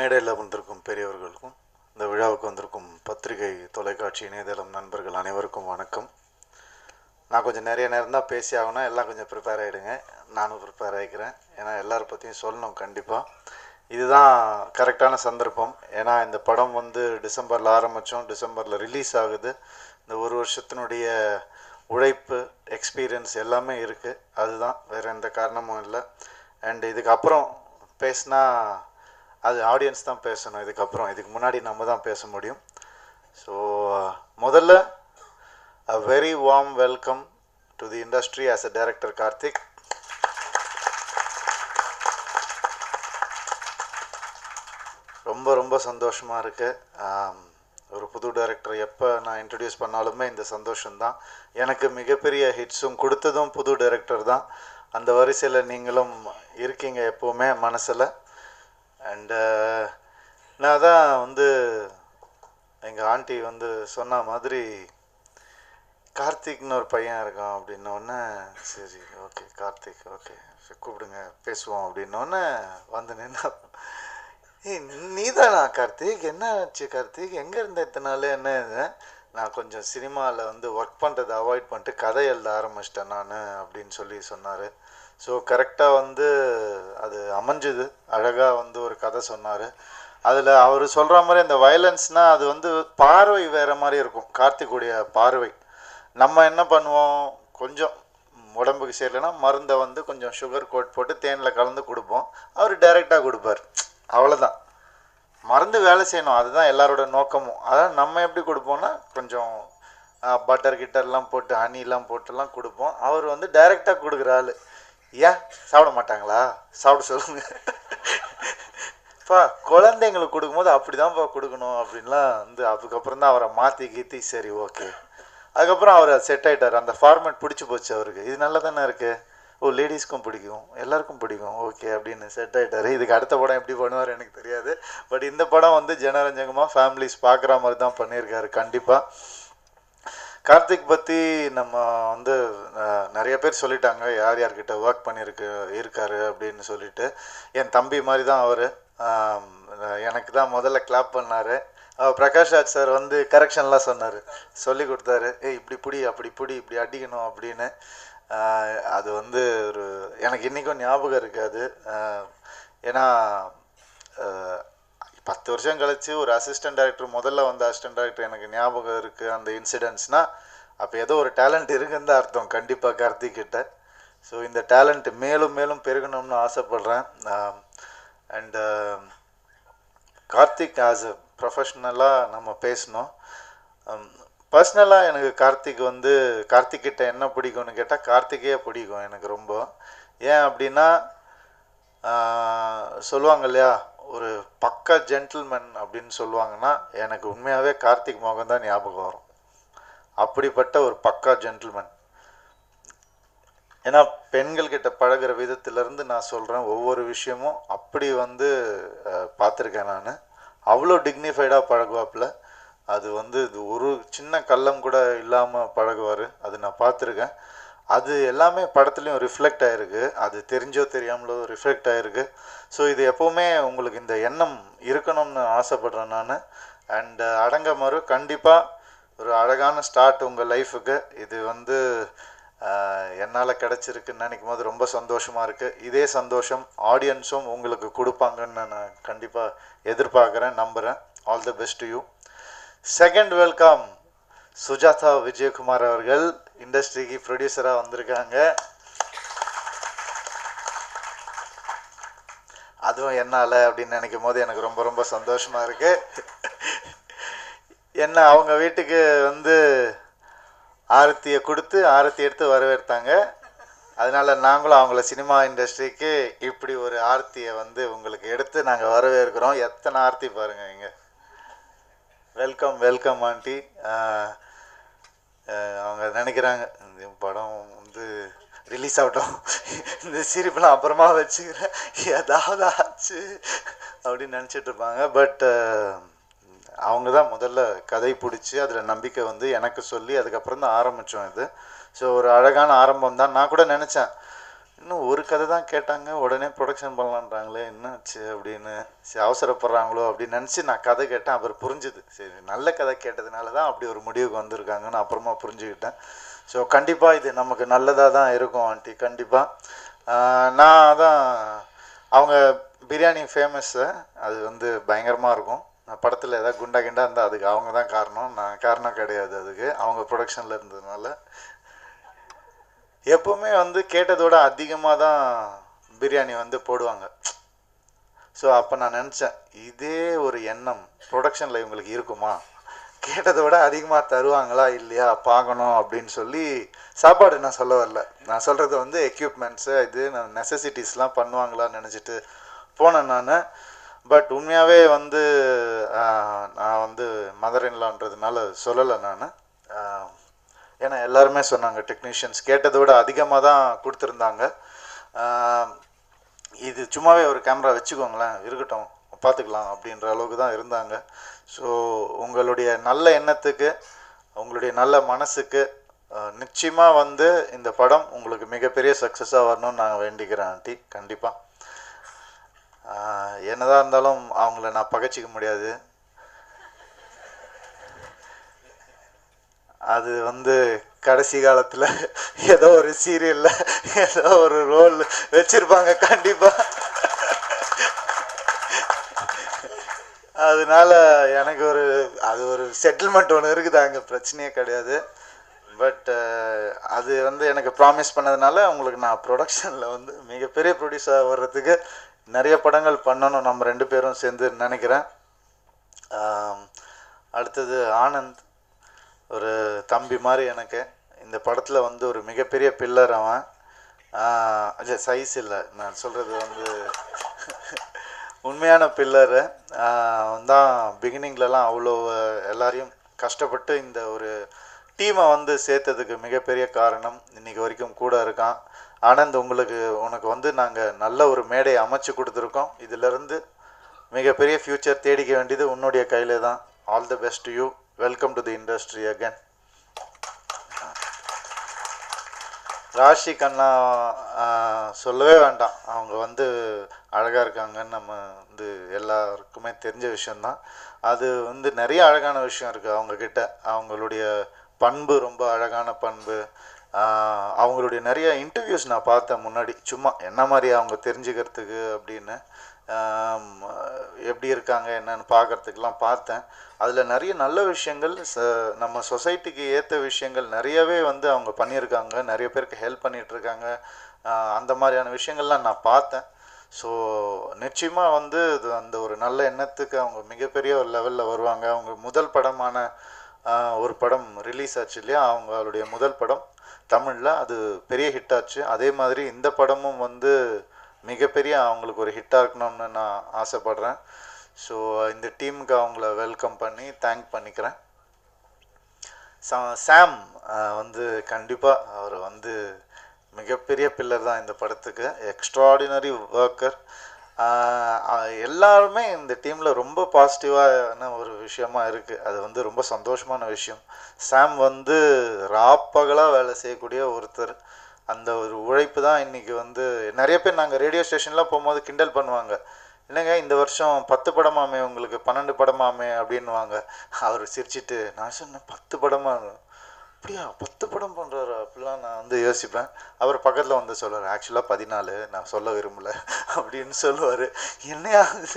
மேடையில் வந்திருக்கும் பெரியவர்களுக்கும் இந்த விழாவுக்கு வந்திருக்கும் பத்திரிகை தொலைக்காட்சி இணையதளம் நண்பர்கள் அனைவருக்கும் வணக்கம் நான் கொஞ்சம் நிறைய நேரம் தான் பேசி ஆகணும் எல்லாம் கொஞ்சம் ப்ரிப்பேர் ஆகிடுங்க நானும் ப்ரிப்பேர் ஆகிக்கிறேன் ஏன்னா எல்லாரை பற்றியும் சொல்லணும் கண்டிப்பாக இதுதான் கரெக்டான சந்தர்ப்பம் ஏன்னா இந்த படம் வந்து டிசம்பரில் ஆரம்பித்தோம் டிசம்பரில் ரிலீஸ் ஆகுது இந்த ஒரு வருஷத்தினுடைய உழைப்பு எக்ஸ்பீரியன்ஸ் எல்லாமே இருக்குது அதுதான் வேறு எந்த காரணமும் இல்லை அண்ட் இதுக்கப்புறம் பேசினா அது ஆடியன்ஸ் தான் பேசணும் இதுக்கப்புறம் இதுக்கு முன்னாடி நம்ம தான் பேச முடியும் ஸோ முதல்ல a very warm welcome to the industry as a director Karthik. ரொம்ப ரொம்ப சந்தோஷமாக இருக்குது ஒரு புது டைரக்டர் எப்போ நான் இன்ட்ரடியூஸ் பண்ணாலுமே இந்த சந்தோஷம்தான் எனக்கு மிகப்பெரிய ஹிட்ஸும் கொடுத்ததும் புது டைரக்டர் தான் அந்த வரிசையில் நீங்களும் இருக்கீங்க எப்போவுமே மனசில் அண்டு நான் தான் வந்து எங்கள் ஆண்டி வந்து சொன்ன மாதிரி கார்த்திக்னு ஒரு பையன் இருக்கான் அப்படின்னோடனே சரி ஓகே கார்த்திக் ஓகே சரி, கூப்பிடுங்க பேசுவோம் அப்படின்னோடனே வந்து நின்னா ஏய் நீதானா கார்த்திக் என்ன ஆச்சு கார்த்திக் எங்கே இருந்த இத்தனை நாள் என்ன இது?" நான் கொஞ்சம் சினிமாவில் வந்து ஒர்க் பண்ணுறதை அவாய்ட் பண்ணிட்டு கதை எழுத ஆரம்பிச்சிட்டேன் நான் அப்படின்னு சொல்லி சொன்னார் ஸோ கரெக்டாக வந்து அது அமைஞ்சுது அழகாக வந்து ஒரு கதை சொன்னார் அதில் அவர் சொல்கிற மாதிரி அந்த வயலன்ஸ்னால் அது வந்து பார்வை வேறு மாதிரி இருக்கும் கார்த்திக்குடைய பார்வை நம்ம என்ன பண்ணுவோம் கொஞ்சம் உடம்புக்கு சரியில்லைன்னா மருந்தை வந்து கொஞ்சம் சுகர் கோட் போட்டு தேனில் கலந்து கொடுப்போம் அவர் டைரெக்டாக கொடுப்பார் அவ்வளோதான் மருந்து வேலை செய்யணும் அதுதான் எல்லாரோட நோக்கமும் அதான் நம்ம எப்படி கொடுப்போம்னா கொஞ்சம் பட்டர் கிட்டர்லாம் போட்டு ஹனிலாம் போட்டுலாம் கொடுப்போம் அவர் வந்து டைரெக்டாக கொடுக்குற ஆள் ஏன் சாப்பிட மாட்டாங்களா சாப்பிட சொல்லுங்க பா குழந்தைங்களுக்கு கொடுக்கும்போது அப்படி தான்ப்பா கொடுக்கணும் அப்படின்லாம் வந்து அதுக்கப்புறம் தான் அவரை மாற்றி கீத்தி சரி ஓகே அதுக்கப்புறம் அவர் செட் ஆயிட்டார் அந்த ஃபார்மேட் பிடிச்சி போச்சு அவருக்கு இது நல்லா தானே இருக்கு ஓ லேடிஸ்க்கும் பிடிக்கும் எல்லாருக்கும் பிடிக்கும் ஓகே அப்படின்னு செட் ஆயிட்டாரு இதுக்கு அடுத்த படம் எப்படி பண்ணுவார் எனக்கு தெரியாது பட் இந்த படம் வந்து ஜனரஞ்சகமாக ஃபேமிலிஸ் பார்க்குற மாதிரி தான் பண்ணியிருக்காரு கண்டிப்பாக கார்த்திக் பற்றி நம்ம வந்து அஹ், நிறைய பேர் சொல்லிட்டாங்க யார் யார்கிட்ட ஒர்க் பண்ணியிருக்கு இருக்காரு அப்படின்னு சொல்லிட்டு என் தம்பி மாதிரி தான் அவர் எனக்கு தான் முதல்ல கிளாப் பண்ணார் பிரகாஷ் ராஜ் சார் வந்து கரெக்ஷன்லாம் சொன்னார் சொல்லி கொடுத்தாரு ஏய் இப்படி புடி அப்படி புடி இப்படி அடிக்கணும் அப்படின்னு ஆஹ், அது வந்து ஒரு எனக்கு இன்றைக்கும் ஞாபகம் இருக்காது ஆஹ், ஏன்னா ஆஹ், பத்து வருஷம் கழிச்சு ஒரு அசிஸ்டன்ட் டைரக்டர் முதல்ல வந்த அசிஸ்டன்ட் டைரக்டர் எனக்கு ஞாபகம் இருக்குது அந்த இன்சிடென்ட்ஸ்னால் அப்போ ஏதோ ஒரு டேலண்ட் இருக்குன்னு தான் அர்த்தம் கண்டிப்பாக கார்த்திக் கிட்ட ஸோ இந்த டேலண்ட் மேலும் மேலும் பெருகணும்னு ஆசைப்பட்றேன் அண்டு கார்த்திக் ஆஸ் அ ப்ரொஃபஷ்னலாக நம்ம பேசணும் பர்சனலாக எனக்கு கார்த்திக் வந்து கார்த்திக் கிட்ட என்ன பிடிக்கும்னு கேட்டால் கார்த்திகே பிடிக்கும் எனக்கு ரொம்ப ஏன் அப்படின்னா ஆஹ், சொல்லுவாங்க இல்லையா ஒரு பக்கா ஜென்டில்மேன் அப்படின்னு சொல்லுவாங்கன்னா எனக்கு உண்மையாகவே கார்த்திக் மோகன் தான் ஞாபகம் வரும் அப்படிப்பட்ட ஒரு பக்கா ஜென்டில்மேன் ஏன்னா பெண்கள் கிட்ட பழகுற விதத்திலேருந்து நான் சொல்கிறேன் ஒவ்வொரு விஷயமும் அப்படி வந்து அஹ், பார்த்துருக்கேன் நான் அவ்வளோ டிக்னிஃபைடாக பழகுவாப்புல அது வந்து இது ஒரு சின்ன கள்ளம் கூட இல்லாமல் பழகுவார் அது நான் பார்த்துருக்கேன் அது எல்லாமே படத்துலையும் ரிஃப்ளெக்ட் ஆகிருக்கு அது தெரிஞ்சோ தெரியாமலோ ரிஃப்ளெக்ட் ஆகிருக்கு ஸோ இது எப்போவுமே உங்களுக்கு இந்த எண்ணம் இருக்கணும்னு ஆசைப்பட்றேன் நான் அண்ட் அடங்க மறு கண்டிப்பாக ஒரு அழகான ஸ்டார்ட் உங்கள் லைஃபுக்கு இது வந்து என்னால் கிடச்சிருக்குன்னு நினைக்கும் போது ரொம்ப சந்தோஷமாக இருக்குது இதே சந்தோஷம் ஆடியன்ஸும் உங்களுக்கு கொடுப்பாங்கன்னு நான் கண்டிப்பாக எதிர்பார்க்குறேன் நம்புகிறேன் all the best to you second welcome Sujatha Vijayakumar அவர்கள் இண்டஸ்ட்ரிக்கு ப்ரொடியூசராக வந்திருக்காங்க அதுவும் என்னால் அப்படின்னு நினைக்கும் போது எனக்கு ரொம்ப ரொம்ப சந்தோஷமாக இருக்குது என்ன அவங்க வீட்டுக்கு வந்து ஆரத்தியை கொடுத்து ஆரத்தி எடுத்து வரவேற்றாங்க அதனால நாங்களும் அவங்கள சினிமா இண்டஸ்ட்ரிக்கு இப்படி ஒரு ஆர்த்தியை வந்து உங்களுக்கு எடுத்து நாங்கள் வரவேற்கிறோம் எத்தனை ஆர்த்தி பாருங்க இங்கே வெல்கம் வெல்கம் ஆண்டி அவங்க நினைக்கிறாங்க இந்த படம் வந்து ரிலீஸ் ஆகட்டும் இந்த சிரிப்பெல்லாம் அப்புறமா வச்சுக்கிறேன் ஏதாவது ஆச்சு அப்படின்னு நினச்சிட்டு இருப்பாங்க பட் அவங்க தான் முதல்ல கதை பிடிச்சி அதில் நம்பிக்கை வந்து எனக்கு சொல்லி அதுக்கப்புறம் தான் ஆரம்பித்தோம் இது ஸோ ஒரு அழகான ஆரம்பம் தான் நான் கூட நினச்சேன் இன்னும் ஒரு கதை தான் கேட்டாங்க உடனே ப்ரொடக்ஷன் பண்ணலான்றாங்களே என்னாச்சு அப்படின்னு சரி அவசரப்படுறாங்களோ அப்படின்னு நினச்சி நான் கதை கேட்டேன் அப்புறம் புரிஞ்சுது சரி நல்ல கதை கேட்டதுனால தான் அப்படி ஒரு முடிவுக்கு வந்திருக்காங்கன்னு அப்புறமா புரிஞ்சுக்கிட்டேன் ஸோ கண்டிப்பாக இது நமக்கு நல்லதாக தான் இருக்கும் ஆண்டி கண்டிப்பாக நான் தான் அவங்க பிரியாணி ஃபேமஸ்ஸு அது வந்து பயங்கரமாக இருக்கும் நான் படத்தில் ஏதாவது குண்டா கிண்டா இருந்தால் அதுக்கு அவங்க தான் காரணம் நான் காரணம் கிடையாது அதுக்கு அவங்க ப்ரொடக்ஷனில் இருந்ததுனால எப்போவுமே வந்து கேட்டதோட அதிகமாக தான் பிரியாணி வந்து போடுவாங்க ஸோ அப்போ நான் நினச்சேன் இதே ஒரு எண்ணம் ப்ரொடக்ஷனில் இவங்களுக்கு இருக்குமா கேட்டதை விட அதிகமாக தருவாங்களா இல்லையா பார்க்கணும் அப்படின்னு சொல்லி சாப்பாடு நான் சொல்ல வரல நான் சொல்கிறது வந்து எக்யூப்மெண்ட்ஸு இது நான் நெசசிட்டிஸ்லாம் பண்ணுவாங்களான்னு நினச்சிட்டு போனேன் நான் பட் உண்மையாகவே வந்து ஆஹ், நான் வந்து மதர் இன்லான்றதுனால சொல்லலை நான் ஏன்னா எல்லாருமே சொன்னாங்க டெக்னீஷியன்ஸ் கேட்டதை விட அதிகமாக தான் கொடுத்துருந்தாங்க ஆஹ், இது சும்மாவே ஒரு கேமரா வச்சுக்கோங்களேன் இருக்கட்டும் பார்த்துக்கலாம் அப்படின்ற அளவுக்கு தான் இருந்தாங்க ஸோ உங்களுடைய நல்ல எண்ணத்துக்கு உங்களுடைய நல்ல மனசுக்கு நிச்சயமாக வந்து இந்த படம் உங்களுக்கு மிகப்பெரிய சக்ஸஸாக வரணும்னு நான் வேண்டிக்கிறேன் ஆண்டி கண்டிப்பாக என்னதான் இருந்தாலும் அவங்கள நான் பகைச்சிக்க முடியாது அது வந்து கடைசி காலத்தில் ஏதோ ஒரு சீரியலில் ஏதோ ஒரு ரோல் வச்சிருப்பாங்க கண்டிப்பாக அதனால எனக்கு ஒரு அது ஒரு செட்டில்மெண்ட் ஒன்று இருக்குது அங்கே பிரச்சனையே கிடையாது பட் அது வந்து எனக்கு ப்ராமிஸ் பண்ணதுனால உங்களுக்கு நான் ப்ரொடக்ஷனில் வந்து மிகப்பெரிய ப்ரொடியூசர் வர்றதுக்கு நிறைய படங்கள் பண்ணணும் நம்ம ரெண்டு பேரும் சேர்ந்து நினைக்கிறேன் ஆம், அடுத்தது ஆனந்த் ஒரு தம்பி மாதிரி எனக்கு இந்த படத்தில் வந்து ஒரு மிகப்பெரிய பில்லர் அவன் சைஸ் இல்லை நான் சொல்கிறது வந்து உண்மையான பில்லரு தான் பிகினிங்லலாம் அவ்வளோ எல்லாரையும் கஷ்டப்பட்டு இந்த ஒரு டீமை வந்து சேர்த்ததுக்கு மிகப்பெரிய காரணம் இன்னைக்கு வரைக்கும் கூட இருக்கான் ஆனந்த் உங்களுக்கு உனக்கு வந்து நாங்கள் நல்ல ஒரு மேடையை அமைச்சு கொடுத்துருக்கோம் இதிலிருந்து மிகப்பெரிய ஃப்யூச்சர் தேடிக்க வேண்டியது உன்னுடைய கையில தான் all the best you welcome to the industry again Raashi Khanna ஆஹ், சொல்லவே வேண்டாம் அவங்க வந்து அழகாக இருக்காங்கன்னு நம்ம வந்து எல்லாருக்குமே தெரிஞ்ச விஷயந்தான் அது வந்து நிறைய அழகான விஷயம் இருக்குது அவங்கக்கிட்ட அவங்களுடைய பண்பு ரொம்ப அழகான பண்பு ஆஹ், அவங்களுடைய நிறைய இன்டர்வியூஸ் நான் பார்த்தேன் முன்னாடி சும்மா என்ன மாதிரி அவங்க தெரிஞ்சுக்கிறதுக்கு அப்படின்னு ஆம், எப்படி இருக்காங்க என்னன்னு பார்க்கறதுக்கெலாம் பார்த்தேன் அதில் நிறைய நல்ல விஷயங்கள் ச நம்ம சொசைட்டிக்கு ஏற்ற விஷயங்கள் நிறையவே வந்து அவங்க பண்ணியிருக்காங்க நிறைய பேருக்கு ஹெல்ப் பண்ணிகிட்ருக்காங்க அந்த மாதிரியான விஷயங்கள்லாம் நான் பார்த்தேன் ஸோ நிச்சயமாக வந்து இது அந்த ஒரு நல்ல எண்ணத்துக்கு அவங்க மிகப்பெரிய ஒரு லெவலில் வருவாங்க அவங்க முதல் படமான ஆஹ், ஒரு படம் ரிலீஸ் ஆச்சு இல்லையா அவங்களுடைய முதல் படம் தமிழில் அது பெரிய ஹிட் ஆச்சு அதே மாதிரி இந்த படமும் வந்து மிகப்பெரிய அவங்களுக்கு ஒரு ஹிட்டாக இருக்கணும்னு நான் ஆசைப்பட்றேன் ஸோ இந்த டீமுக்கு அவங்கள வெல்கம் பண்ணி தேங்க் பண்ணிக்கிறேன் சா- சாம் ஆஹ், வந்து கண்டிப்பாக அவர் வந்து மிகப்பெரிய பில்லர் தான் இந்த படத்துக்கு எக்ஸ்ட்ராடினரி ஒர்க்கர் எல்லாருமே இந்த டீமில் ரொம்ப பாசிட்டிவான ஒரு விஷயமா இருக்குது அது வந்து ரொம்ப சந்தோஷமான விஷயம் சாம் வந்து ராப்பகலாக வேலை செய்யக்கூடிய ஒருத்தர் அந்த ஒரு உழைப்பு தான் இன்றைக்கி வந்து நிறைய பேர் நாங்கள் ரேடியோ ஸ்டேஷன்லாம் போகும்போது கிண்டல் பண்ணுவாங்க என்னங்க இந்த வருஷம் பத்து படமாமே உங்களுக்கு பன்னெண்டு படமாமே அப்படின்னுவாங்க அவர் சிரிச்சிட்டு நான் சொன்னேன் பத்து படமா அப்படியா பத்து படம் பண்ணுறாரு அப்படிலாம் நான் வந்து யோசிப்பேன் அவர் பக்கத்தில் வந்து சொல்லுவார் ஆக்சுவலாக பதினாலு நான் சொல்ல விரும்பல அப்படின்னு சொல்லுவார் என்னையா இது?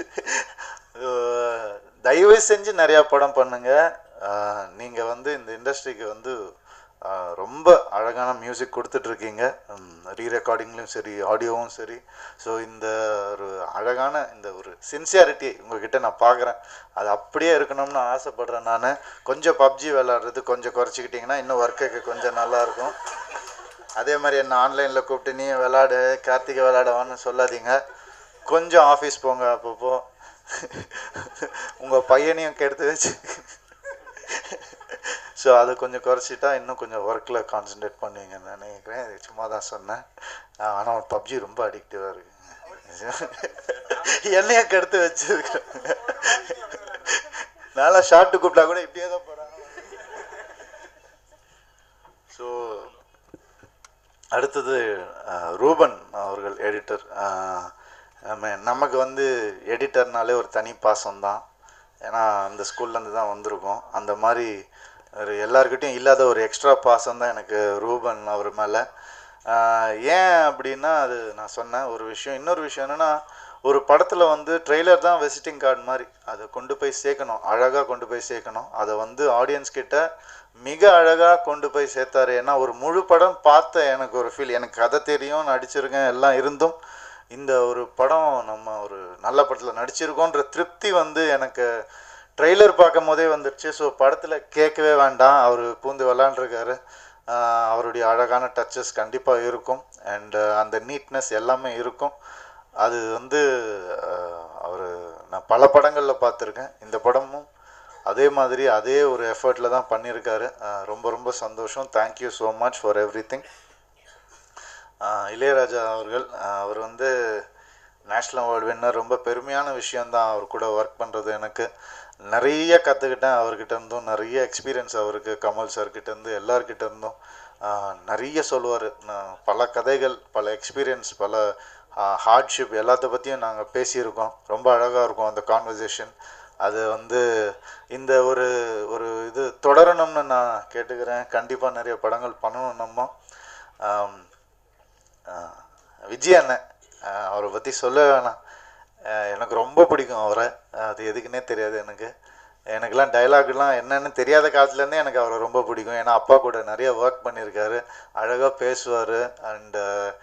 அஹ் தயவு செஞ்சு நிறையா படம் பண்ணுங்க நீங்கள் வந்து இந்த இண்டஸ்ட்ரிக்கு வந்து ஆஹ் ரொம்ப அழகான மியூசிக் கொடுத்துட்ருக்கீங்க ரீ ரெக்கார்டிங்லேயும் சரி ஆடியோவும் சரி ஸோ இந்த ஒரு அழகான இந்த ஒரு சின்சியாரிட்டி உங்ககிட்ட நான் பார்க்குறேன் அது அப்படியே இருக்கணும்னு ஆசைப்பட்றேன் நான் கொஞ்சம் பப்ஜி விளாட்றது கொஞ்சம் குறைச்சிக்கிட்டிங்கன்னா இன்னும் ஒர்க்குக்கு கொஞ்சம் நல்லாயிருக்கும் அதே மாதிரி என்ன ஆன்லைனில் கூப்பிட்டு நீ விளாடு கார்த்திகை விளாடவான்னு சொல்லாதீங்க கொஞ்சம் ஆஃபீஸ் போங்க அப்பப்போ உங்கள் பையனையும் கெடுத்து வச்சு ஸோ அதை கொஞ்சம் குறைச்சிட்டா இன்னும் கொஞ்சம் ஒர்க்கில் கான்சென்ட்ரேட் பண்ணுவீங்கன்னு நினைக்கிறேன் இது சும்மா தான் சொன்னேன் ஆனால் பப்ஜி ரொம்ப அடிக்டிவாக இருக்குங்க என்னைய கெடுத்து வச்சிருக்காங்க நல்லா ஷார்ட்டு கூப்பிட்டா கூட இப்படியே தான் போகிறாங்க ஸோ அடுத்தது அஹ், ரூபன் அவர்கள் எடிட்டர் நமக்கு வந்து எடிட்டர்னாலே ஒரு தனி பாசம்தான் ஏன்னா அந்த ஸ்கூல்லேருந்து தான் வந்திருக்கோம் அந்த மாதிரி ஒரு எல்லாருக்கிட்டையும் இல்லாத ஒரு எக்ஸ்ட்ரா பாசம் தான் எனக்கு ரூபன் அவர் மேலே ஏன் அப்படின்னா அது நான் சொன்னேன் ஒரு விஷயம் இன்னொரு விஷயம் என்னென்னா ஒரு படத்தில் வந்து ட்ரெய்லர் தான் விசிட்டிங் கார்டு மாதிரி அதை கொண்டு போய் சேர்க்கணும் அழகாக கொண்டு போய் சேர்க்கணும் அதை வந்து ஆடியன்ஸ் கிட்ட மிக அழகாக கொண்டு போய் சேர்த்தாரு ஏன்னா ஒரு முழு படம் பார்த்த எனக்கு ஒரு ஃபீல் எனக்கு கதை தெரியும் நடிச்சிருக்கேன் எல்லாம் இருந்தும் இந்த ஒரு படம் நம்ம ஒரு நல்ல படத்தில் நடிச்சிருக்கோன்ற திருப்தி வந்து எனக்கு ட்ரெய்லர் பார்க்கும் போதே வந்துடுச்சு ஸோ படத்தில் கேட்கவே வேண்டாம் அவர் பூந்து விளாண்டுருக்காரு அவருடைய அழகான டச்சஸ் கண்டிப்பாக இருக்கும் அண்டு அந்த நீட்னஸ் எல்லாமே இருக்கும் அது வந்து அவர் நான் பல படங்களில் பார்த்துருக்கேன் இந்த படமும் அதே மாதிரி அதே ஒரு எஃபர்ட்டில் தான் பண்ணியிருக்காரு அஹ் ரொம்ப ரொம்ப சந்தோஷம் thank you so much for everything Ilaiyaraaja அவர்கள் அஹ் அவர் வந்து நேஷ்னல் அவார்டு வின்னர் ரொம்ப பெருமையான விஷயந்தான் அவர் கூட ஒர்க் பண்ணுறது எனக்கு நிறைய கற்றுக்கிட்டேன் அவர்கிட்ட இருந்தும் நிறைய எக்ஸ்பீரியன்ஸ் அவருக்கு கமல் சார்கிட்ட இருந்து எல்லார்கிட்ட இருந்தும் ஆஹ் நிறைய சொல்லுவார் பல கதைகள் பல எக்ஸ்பீரியன்ஸ் பல ஹார்ட்ஷிப் எல்லாத்த பற்றியும் நாங்கள் பேசியிருக்கோம் ரொம்ப அழகாக இருக்கும் அந்த கான்வர்சேஷன் அது வந்து இந்த ஒரு ஒரு இது தொடரணும்னு நான் கேட்டுக்கிறேன் கண்டிப்பாக நிறைய படங்கள் பண்ணணும் நம்ம ஆம், ஆஹ் விஜய் அண்ணன் ஆஹ் அவரை பற்றி சொல்ல வேணாம் ஆஹ் எனக்கு ரொம்ப பிடிக்கும் அவரை அது எதுக்குன்னே தெரியாது எனக்கு எனக்கெல்லாம் டைலாக்லாம் என்னன்னு தெரியாத காலத்துலேருந்தே எனக்கு அவரை ரொம்ப பிடிக்கும் ஏன்னா அப்பா கூட நிறைய ஒர்க் பண்ணியிருக்காரு அழகாக பேசுவார் அண்டு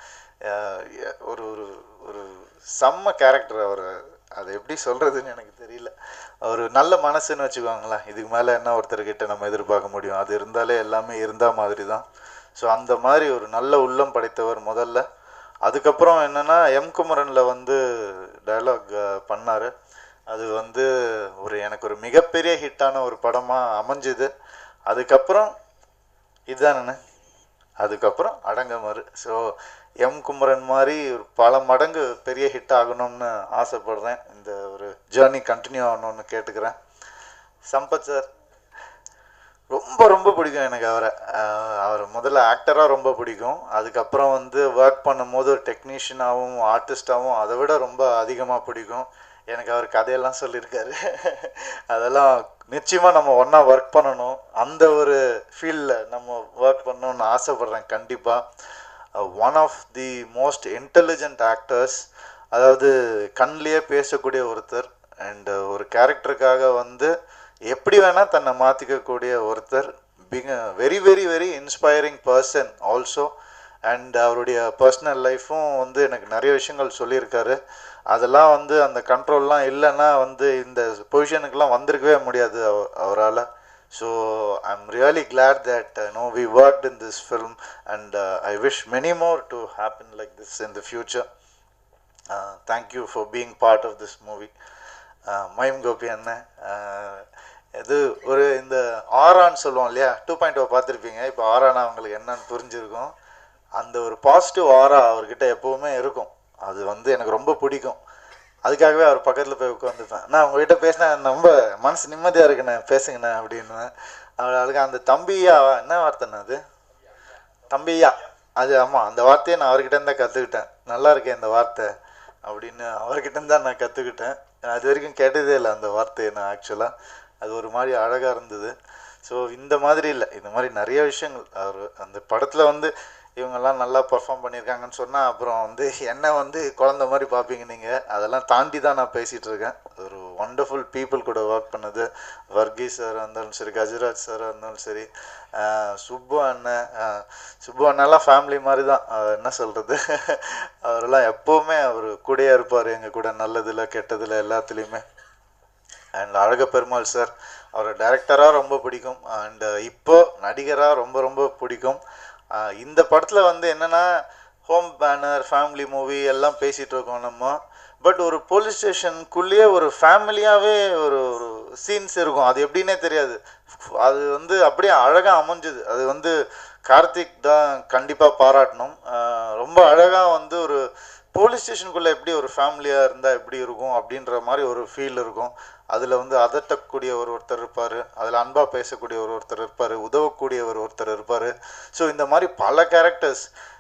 ஒரு ஒரு ஒரு செம்ம கேரக்டர் அவர் அது எப்படி சொல்கிறதுன்னு எனக்கு தெரியல ஒரு நல்ல மனசுன்னு வச்சுக்கோங்களேன் இதுக்கு மேலே என்ன ஒருத்தர்கிட்ட நம்ம எதிர்பார்க்க முடியும் அது இருந்தாலே எல்லாமே இருந்தால் மாதிரி தான் ஸோ அந்த மாதிரி ஒரு நல்ல உள்ளம் படைத்தவர் முதல்ல அதுக்கப்புறம் என்னென்னா எம் குமரனில் வந்து டைலாக் பண்ணார் அது வந்து ஒரு எனக்கு ஒரு மிகப்பெரிய ஹிட்டான ஒரு படமாக அமைஞ்சுது அதுக்கப்புறம் இதுதானே அதுக்கப்புறம் அடங்கமறு ஸோ எம் குமரன் மாதிரி ஒரு பல மடங்கு பெரிய ஹிட் ஆகணும்னு ஆசைப்படுறேன் இந்த ஒரு ஜேர்னி கண்டினியூ ஆகணும்னு கேட்டுக்கிறேன் சம்பத் சார் ரொம்ப ரொம்ப பிடிக்கும் எனக்கு அவரை அஹ் அவர் முதல்ல ஆக்டராக ரொம்ப பிடிக்கும் அதுக்கப்புறம் வந்து ஒர்க் பண்ணும்போது ஒரு டெக்னீஷியனாகவும் ஆர்டிஸ்டாகவும் அதை விட ரொம்ப அதிகமாக பிடிக்கும் எனக்கு அவர் கதையெல்லாம் சொல்லியிருக்காரு அதெல்லாம் நிச்சயமாக நம்ம ஒன்றா ஒர்க் பண்ணணும் அந்த ஒரு ஃபீல்டில் நம்ம ஒர்க் பண்ணணும்னு ஆசைப்பட்றேன் கண்டிப்பாக one of the most intelligent actors அதாவது கண்ணிலேயே பேசக்கூடிய ஒருத்தர் அண்ட் ஒரு கேரக்டருக்காக வந்து எப்படி வேணால் தன்னை மாற்றிக்கக்கூடிய ஒருத்தர் being very very very inspiring person also and அவருடைய பர்சனல் லைஃப்பும் வந்து எனக்கு நிறைய விஷயங்கள் சொல்லியிருக்காரு அதெல்லாம் வந்து அந்த கண்ட்ரோல்லாம் இல்லைன்னா வந்து இந்த பொசிஷனுக்கெல்லாம் வந்திருக்கவே முடியாது அவ- அவரால் so I am really glad that no we worked in this film and I wish many more to happen like this in the future thank you for being part of this movie மயம் கோபி அண்ணன் அஹ், இது ஒரு இந்த ஆரான்னு சொல்லுவோம் இல்லையா two point ஓ பார்த்துருப்பீங்க இப்போ ஆரானா அவங்களுக்கு என்னன்னு புரிஞ்சிருக்கும் அந்த ஒரு பாசிட்டிவ் ஆரா அவர்கிட்ட எப்போவுமே இருக்கும் அது வந்து எனக்கு ரொம்ப பிடிக்கும் அதுக்காகவே அவர் பக்கத்தில் போய் உட்காந்துப்பேன் நான் உங்ககிட்ட பேசினா ரொம்ப மனசு நிம்மதியாக இருக்குண்ணே பேசுங்கண்ணே அப்படின்னு அவளுக்கு அந்த தம்பியா என்ன வார்த்தைண்ணே அது தம்பியா அது ஆமாம் அந்த வார்த்தையை நான் அவர்கிட்ட இருந்தால் கற்றுக்கிட்டேன் நல்லா இருக்கே இந்த வார்த்தை அப்படின்னு அவர்கிட்ட இருந்தா நான் கற்றுக்கிட்டேன் அது வரைக்கும் கேட்டதே இல்லை அந்த வார்த்தையை நான் ஆக்சுவலாக அது ஒரு மாதிரி அழகாக இருந்தது ஸோ இந்த மாதிரி இல்லை இந்த மாதிரி நிறைய விஷயங்கள் அவர் அந்த படத்தில் வந்து இவங்கெல்லாம் நல்லா பெர்ஃபார்ம் பண்ணியிருக்காங்கன்னு சொன்னால் அப்புறம் வந்து என்ன வந்து குழந்த மாதிரி பார்ப்பீங்க நீங்கள் அதெல்லாம் தாண்டி தான் நான் பேசிகிட்டு இருக்கேன் ஒரு ஒண்டர்ஃபுல் பீப்புள் கூட ஒர்க் பண்ணது வர்கீஸ் சார் இருந்தாலும் சரி கஜராஜ் சார் இருந்தாலும் சரி ஆஹ் சுப்பு அண்ணன் ஆஹ் சுப்பு அண்ணெல்லாம் ஃபேமிலி மாதிரி தான் ஆஹ் என்ன சொல்கிறது அவரெல்லாம் எப்போவுமே அவர் கூடயே இருப்பார் எங்கள் கூட நல்லதில் கெட்டதில் எல்லாத்துலேயுமே அண்ட் அழக பெருமாள் சார் அவரை டைரக்டராக ரொம்ப பிடிக்கும் அண்ட் இப்போ நடிகராக ரொம்ப ரொம்ப பிடிக்கும் ஆஹ் இந்த படத்தில் வந்து என்னென்னா ஹோம் பேனர் ஃபேமிலி மூவி எல்லாம் பேசிகிட்டு இருக்கோம் நம்ம பட் ஒரு போலீஸ் ஸ்டேஷனுக்குள்ளேயே ஒரு ஃபேமிலியாகவே ஒரு ஒரு சீன்ஸ் இருக்கும் அது எப்படின்னே தெரியாது அது வந்து அப்படியே அழகாக அமைஞ்சுது அது வந்து கார்த்திக் தான் கண்டிப்பாக பாராட்டணும் ஆஹ் ரொம்ப அழகாக வந்து ஒரு போலீஸ் ஸ்டேஷனுக்குள்ளே எப்படி ஒரு ஃபேமிலியாக இருந்தால் எப்படி இருக்கும் அப்படின்ற மாதிரி ஒரு ஃபீல் இருக்கும் அதில் வந்து அதட்டக்கூடிய ஒரு ஒருத்தர் இருப்பார் அதில் அன்பாக பேசக்கூடிய ஒரு ஒருத்தர் இருப்பார் உதவக்கூடிய ஒரு ஒருத்தர் இருப்பார் ஸோ இந்த மாதிரி பல கேரக்டர்ஸ்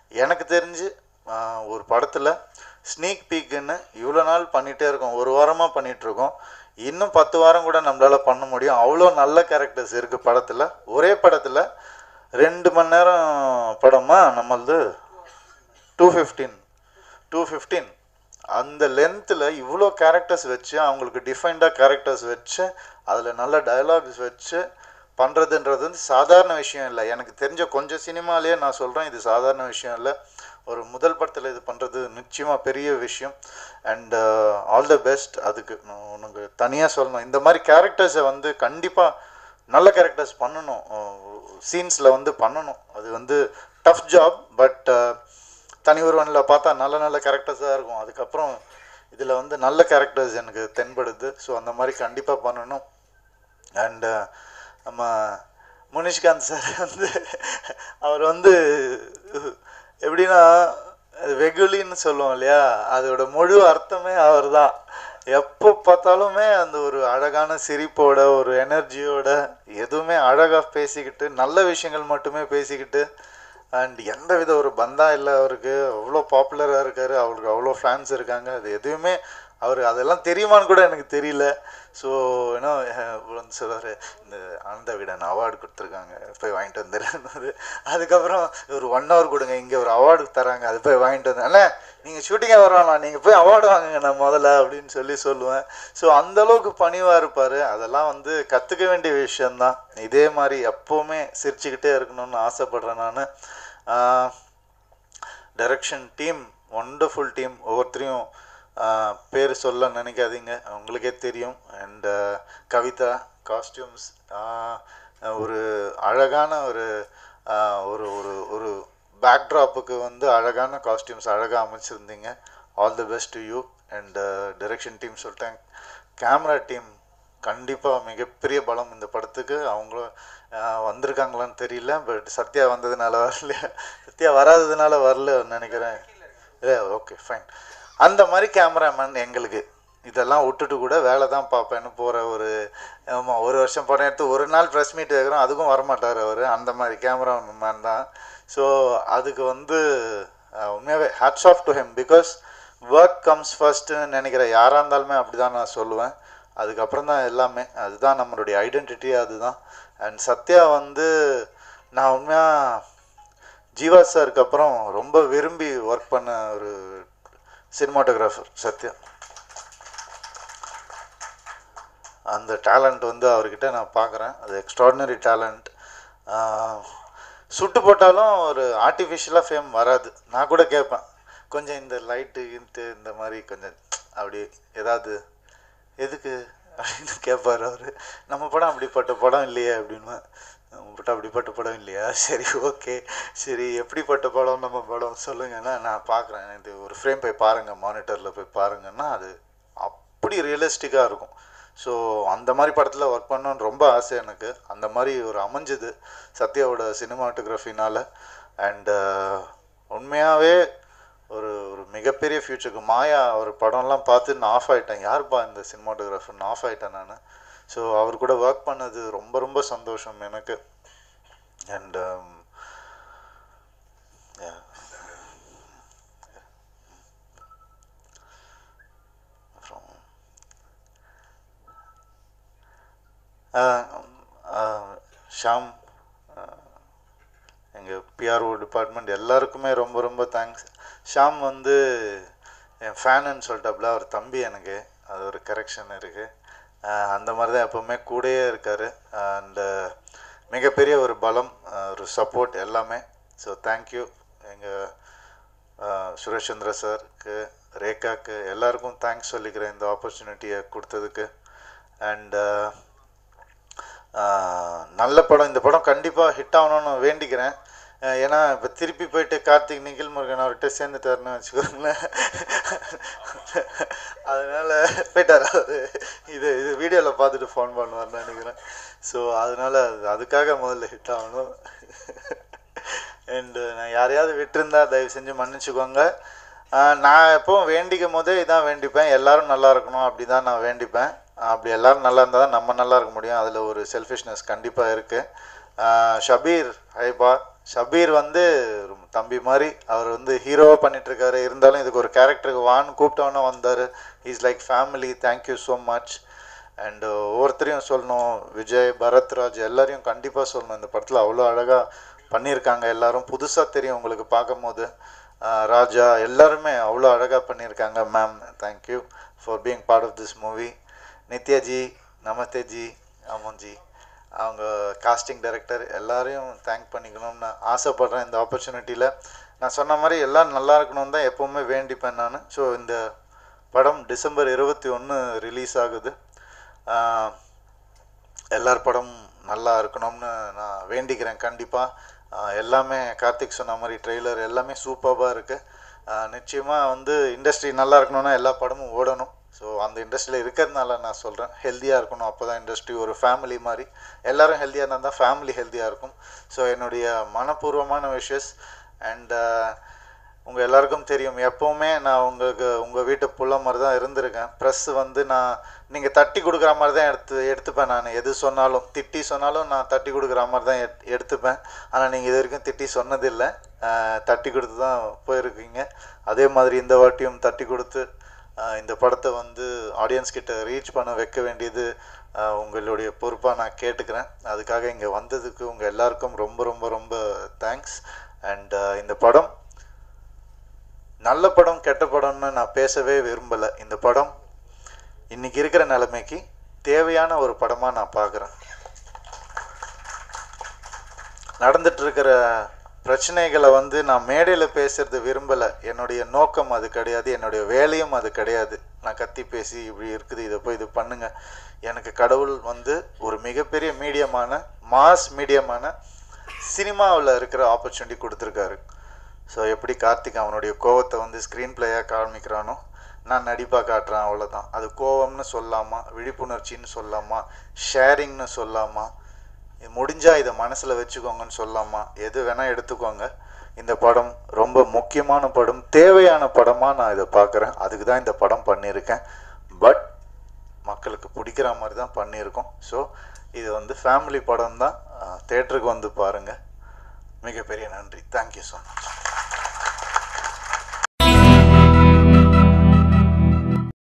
எனக்கு தெரிஞ்சு ஆஹ், ஒரு படத்தில் ஸ்னீக் பீக்குன்னு இவ்வளோ நாள் பண்ணிகிட்டே இருக்கோம் ஒரு வாரமாக பண்ணிகிட்ருக்கோம் இன்னும் பத்து வாரம் கூட நம்மளால் பண்ண முடியும் அவ்வளோ நல்ல கேரக்டர்ஸ் இருக்குது படத்தில் ஒரே படத்தில் ரெண்டு மணி நேரம் படமா நம்மளது டூ ஃபிஃப்டீன் டூ ஃபிஃப்டீன் அந்த லென்த்தில் இவ்வளோ கேரக்டர்ஸ் வச்சு அவங்களுக்கு டிஃபைன்டாக கேரக்டர்ஸ் வச்சு அதில் நல்ல டயலாக்ஸ் வச்சு பண்ணுறதுன்றது வந்து சாதாரண விஷயம் இல்லை எனக்கு தெரிஞ்ச கொஞ்சம் சினிமாலேயே நான் சொல்கிறேன் இது சாதாரண விஷயம் இல்லை ஒரு முதல் படத்தில் இது பண்ணுறது நிச்சயமாக பெரிய விஷயம் அண்ட் ஆல் த பெஸ்ட் அதுக்கு நான் உனக்கு தனியாக சொல்லணும் இந்த மாதிரி கேரக்டர்ஸை வந்து கண்டிப்பாக நல்ல கேரக்டர்ஸ் பண்ணணும் சீன்ஸில் வந்து பண்ணணும் அது வந்து டஃப் ஜாப் பட் தனி ஒருவனில் பார்த்தா நல்ல நல்ல கேரக்டர்ஸாக இருக்கும் அதுக்கப்புறம் இதில் வந்து நல்ல கேரக்டர்ஸ் எனக்கு தென்படுது ஸோ அந்த மாதிரி கண்டிப்பாக பண்ணணும் அண்டு நம்ம முனிஷ்காந்த் சார் வந்து அவர் வந்து எப்படின்னா வெகுலின்னு சொல்லுவோம் இல்லையா அதோட முழு அர்த்தமே அவர் தான் எப்போ பார்த்தாலுமே அந்த ஒரு அழகான சிரிப்போட ஒரு எனர்ஜியோட எதுவுமே அழகாக பேசிக்கிட்டு நல்ல விஷயங்கள் மட்டுமே பேசிக்கிட்டு அண்ட் எந்த வித ஒரு பந்தா இல்லை அவருக்கு அவ்வளோ பாப்புலராக இருக்கார் அவருக்கு அவ்வளோ ஃபேன்ஸ் இருக்காங்க அது எதுவுமே அவர் அதெல்லாம் தெரியுமான்னு கூட எனக்கு தெரியல ஸோ ஏன்னா வந்து சொல்லுவார் இந்த ஆனந்த விடன் அவார்டு கொடுத்துருக்காங்க போய் வாங்கிட்டு வந்துடுறாரு அதுக்கப்புறம் ஒரு ஒன் ஹவர் கொடுங்க இங்கே ஒரு அவார்டு தராங்க அது போய் வாங்கிட்டு வந்து அண்ணே நீங்கள் ஷூட்டிங்காக வரலாம் நீங்கள் போய் அவார்டு வாங்குங்க நான் முதல்ல அப்படின்னு சொல்லி சொல்லுவேன் ஸோ அந்தளவுக்கு பணிவாக இருப்பார் அதெல்லாம் வந்து கற்றுக்க வேண்டிய விஷயந்தான் இதே மாதிரி எப்போவுமே சிரிச்சுக்கிட்டே இருக்கணும்னு ஆசைப்பட்றேன் நான் டைரக்ஷன் டீம் ஒண்டர்ஃபுல் டீம் ஒவ்வொருத்தரையும் பேர் சொல்ல நினைக்காதீங்க உங்களுக்கே தெரியும் அண்ட் கவிதா காஸ்டியூம்ஸ் ஒரு அழகான ஒரு ஆஹ், ஒரு ஒரு ஒரு பேக்ட்ராப்புக்கு வந்து அழகான காஸ்டியூம்ஸ் அழகாக அமைச்சிருந்தீங்க all the best to you and direction team சொல்லிட்டேன் கேமரா டீம் கண்டிப்பாக மிகப்பெரிய பலம் இந்த படத்துக்கு அவங்களும் ஆஹ், வந்திருக்காங்களான்னு தெரியல பட் சத்யா வந்ததுனால வரல சத்யா வராததுனால வரல நினைக்கிறேன் இல்லை ஓகே ஃபைன் அந்த மாதிரி கேமராமேன் எங்களுக்கு இதெல்லாம் விட்டுட்டு கூட வேலை தான் பார்ப்பேன்னு போகிற ஒரு ஆமாம் ஒரு வருஷம் படம் எடுத்து ஒரு நாள் ப்ரெஸ் மீட் வைக்கிறோம் அதுக்கும் வரமாட்டார் அவர் அந்த மாதிரி கேமராமேன் தான் ஸோ அதுக்கு வந்து அஹ், உண்மையாகவே hats off to him because work comes ஃபர்ஸ்ட்டுன்னு நினைக்கிற யாராக இருந்தாலுமே அப்படி தான் நான் சொல்லுவேன் அதுக்கப்புறம் தான் எல்லாமே அதுதான் நம்மளுடைய ஐடென்டிட்டி அதுதான் அண்ட் சத்யா வந்து நான் உண்மையாக ஜீவா சாருக்கு அப்புறம் ரொம்ப விரும்பி ஒர்க் பண்ண ஒரு சினிமாட்டோகிராஃபர் சத்யா அந்த டேலண்ட் வந்து அவர்கிட்ட நான் பார்க்குறேன் அது எக்ஸ்ட்ராடினரி டேலண்ட் சுட்டு போட்டாலும் ஒரு ஆர்டிஃபிஷியலாக ஃபேம் வராது நான் கூட கேட்பேன் கொஞ்சம் இந்த லைட்டு இன்ட்டு இந்த மாதிரி கொஞ்சம் அப்படி ஏதாவது எதுக்கு அப்படின்னு கேட்பார் அவர் நம்ம படம் அப்படிப்பட்ட படம் இல்லையே அப்படின்னு நம்ம படம் அப்படிப்பட்ட படம் இல்லையா சரி ஓகே சரி எப்படிப்பட்ட படம் நம்ம படம் சொல்லுங்கன்னா நான் பார்க்குறேன் இது ஒரு ஃப்ரேம் போய் பாருங்கள் மானிட்டரில் போய் பாருங்கன்னா அது அப்படி ரியலிஸ்டிக்காக இருக்கும் ஸோ அந்த மாதிரி படத்தில் ஒர்க் பண்ணணும்னு ரொம்ப ஆசை எனக்கு அந்த மாதிரி ஒரு அமைஞ்சது சத்யாவோட சினிமாட்டோகிராஃபினால் அண்டு உண்மையாகவே ஒரு ஒரு மிகப்பெரிய ஃப்யூச்சருக்கு மாயா ஒரு படம்லாம் பார்த்து நான் ஆஃப் ஆகிட்டேன் யாருப்பா இந்த சினிமாட்டோகிராஃபர் ஆஃப் ஆகிட்டேன் நான் ஸோ அவர் கூட ஒர்க் பண்ணது ரொம்ப ரொம்ப சந்தோஷம் எனக்கு அண்ட் அப்புறம் ஷாம் எங்கள் பிஆர்ஓ டிபார்ட்மெண்ட் எல்லாருக்குமே ரொம்ப ரொம்ப தேங்க்ஸ் ஷாம் வந்து என் ஃபேனுன்னு சொல்லிட்டாப்புல அவர் தம்பி எனக்கு அது ஒரு கரெக்ஷன் இருக்குது அந்த மாதிரி தான் எப்போவுமே கூடயே இருக்கார் அண்டு மிகப்பெரிய ஒரு பலம் அஹ், ஒரு சப்போர்ட் எல்லாமே ஸோ தேங்க்யூ எங்கள் சுரேஷ் சந்திர சாருக்கு ரேகாக்கு எல்லாருக்கும் தேங்க்ஸ் சொல்லிக்கிறேன் இந்த ஆப்பர்ச்சுனிட்டியை கொடுத்ததுக்கு அண்டு நல்ல படம் இந்த படம் கண்டிப்பாக ஹிட் ஆகணும்னு வேண்டிக்கிறேன் அஹ் ஏன்னா இப்போ திருப்பி போயிட்டு கார்த்திக் நிகில் முருகன் அவர்கிட்ட சேர்ந்துட்டாருன்னு வச்சுக்கோங்களேன் அதனால போயிட்டார் அவரு இது இது வீடியோவில் பார்த்துட்டு ஃபோன் பண்ணுவார்னு நினைக்கிறேன் ஸோ அதனால அது- அதுக்காக முதல்ல ஹிட் ஆகணும் அண்டு நான் யாரையாவது விட்டிருந்தா தயவு செஞ்சு மன்னிச்சுக்கோங்க ஆஹ் நான் எப்பவும் வேண்டிக்கும் போதே இதான் வேண்டிப்பேன் எல்லாரும் நல்லா இருக்கணும் அப்படி தான் நான் வேண்டிப்பேன் அப்படி எல்லாரும் நல்லா இருந்தால் தான் நம்ம நல்லா இருக்க முடியும் அதில் ஒரு செல்ஃபிஷ்னஸ் கண்டிப்பாக இருக்குது ஷபீர் ஹைபா ஷபீர் வந்து ரொம்ப தம்பி மாதிரி அவர் வந்து ஹீரோவாக பண்ணிட்டு இருக்காரு இருந்தாலும் இதுக்கு ஒரு கேரக்டருக்கு வான்னு கூப்பிட்டவொன்னே வந்தார் is like family thank you so much and ஒவ்வொருத்தரையும் சொல்லணும் விஜய் பரத்ராஜ் எல்லாரையும் கண்டிப்பாக சொல்லணும் இந்த படத்தில் அவ்வளோ அழகாக பண்ணியிருக்காங்க எல்லாரும் புதுசாக தெரியும் உங்களுக்கு பார்க்கும்போது ஆஹ் ராஜா எல்லாருமே அவ்வளோ அழகாக பண்ணியிருக்காங்க ma'am thank you for being part of this movie Nithyaji நமஸ்தேஜி அமோன்ஜி அவங்க காஸ்டிங் டைரக்டர் எல்லாரையும் தேங்க் பண்ணிக்கணும்னு ஆசைப்பட்றேன் இந்த ஆப்பர்ச்சுனிட்டியில் நான் சொன்ன மாதிரி எல்லாம் நல்லா இருக்கணும்னு தான் எப்போவுமே வேண்டிப்பேன் நான் ஸோ இந்த படம் டிசம்பர் இருபத்தி ஒன்று ரிலீஸ் ஆகுது ஆஹ் எல்லார் படம் நல்லா இருக்கணும்னு நான் வேண்டிக்கிறேன் கண்டிப்பாக எல்லாமே கார்த்திக் சொன்ன மாதிரி ட்ரெய்லர் எல்லாமே சூப்பராக இருக்குது நிச்சயமாக வந்து இண்டஸ்ட்ரி நல்லா இருக்கணும்னா எல்லா படமும் ஓடணும் ஸோ அந்த இண்டஸ்ட்ரியில் இருக்கிறதுனால நான் சொல்கிறேன் ஹெல்த்தியாக இருக்கணும் அப்போ தான் இண்டஸ்ட்ரி ஒரு ஃபேமிலி மாதிரி எல்லாரும் ஹெல்த்தியாக இருந்தால் தான் ஃபேமிலி ஹெல்த்தியாக இருக்கும் ஸோ என்னுடைய மனப்பூர்வமான விஷஸ் அண்ட் உங்கள் எல்லாருக்கும் தெரியும் எப்போவுமே நான் உங்களுக்கு உங்கள் வீட்டு புள்ள மாதிரி தான் இருந்திருக்கேன் ப்ரெஸ் வந்து நான் நீங்கள் தட்டி கொடுக்குற மாதிரி தான் எடுத்து எடுத்துப்பேன் நான் எது சொன்னாலும் திட்டி சொன்னாலும் நான் தட்டி கொடுக்குற மாதிரி தான் எட் எடுத்துப்பேன் ஆனால் நீங்கள் இது வரைக்கும் திட்டி சொன்னதில்லை ஆஹ் தட்டி கொடுத்து தான் போயிருக்கீங்க அதே மாதிரி இந்த வாட்டியும் தட்டி கொடுத்து ஆஹ் இந்த படத்தை வந்து ஆடியன்ஸ் கிட்ட ரீச் பண்ண வைக்க வேண்டியது ஆஹ் உங்களுடைய பொறுப்பாக நான் கேட்டுக்கிறேன் அதுக்காக இங்கே வந்ததுக்கு உங்கள் எல்லாருக்கும் ரொம்ப ரொம்ப ரொம்ப தேங்க்ஸ் அண்ட் இந்த படம் நல்ல படம் கெட்ட படம்னு நான் பேசவே விரும்பலை இந்த படம் இன்னைக்கு இருக்கிற நிலைமைக்கு தேவையான ஒரு படமாக நான் பார்க்குறேன் நடந்துட்டு இருக்கிற பிரச்சனைகளை வந்து நான் மேடையில் பேசுறது விரும்பலை என்னுடைய நோக்கம் அது கிடையாது என்னுடைய வேலையும் அது கிடையாது நான் கத்தி பேசி இப்படி இருக்குது இதை போய் இது பண்ணுங்க எனக்கு கடவுள் வந்து ஒரு மிகப்பெரிய மீடியமான மாஸ் மீடியமான சினிமாவில் இருக்கிற ஆப்பர்ச்சுனிட்டி கொடுத்துருக்காரு ஸோ எப்படி கார்த்திக் அவனுடைய கோவத்தை வந்து ஸ்க்ரீன் பிளேயாக காமிக்கிறானோ நான் நடிப்பாக காட்டுறேன் அவ்வளோதான் அது கோவம்னு சொல்லாமா விழிப்புணர்ச்சின்னு சொல்லாமா ஷேரிங்னு சொல்லாமா இது முடிஞ்சா இதை மனசில் வச்சுக்கோங்கன்னு சொல்லாமா எது வேணால் எடுத்துக்கோங்க இந்த படம் ரொம்ப முக்கியமான படம் தேவையான படமாக நான் இதை பார்க்குறேன் அதுக்கு தான் இந்த படம் பண்ணியிருக்கேன் பட் மக்களுக்கு பிடிக்கிற மாதிரி தான் பண்ணியிருக்கோம் ஸோ இது வந்து ஃபேமிலி படம் தான் தேட்டருக்கு வந்து பாருங்கள் மிகப்பெரிய நன்றி தேங்க்யூ ஸோ மச்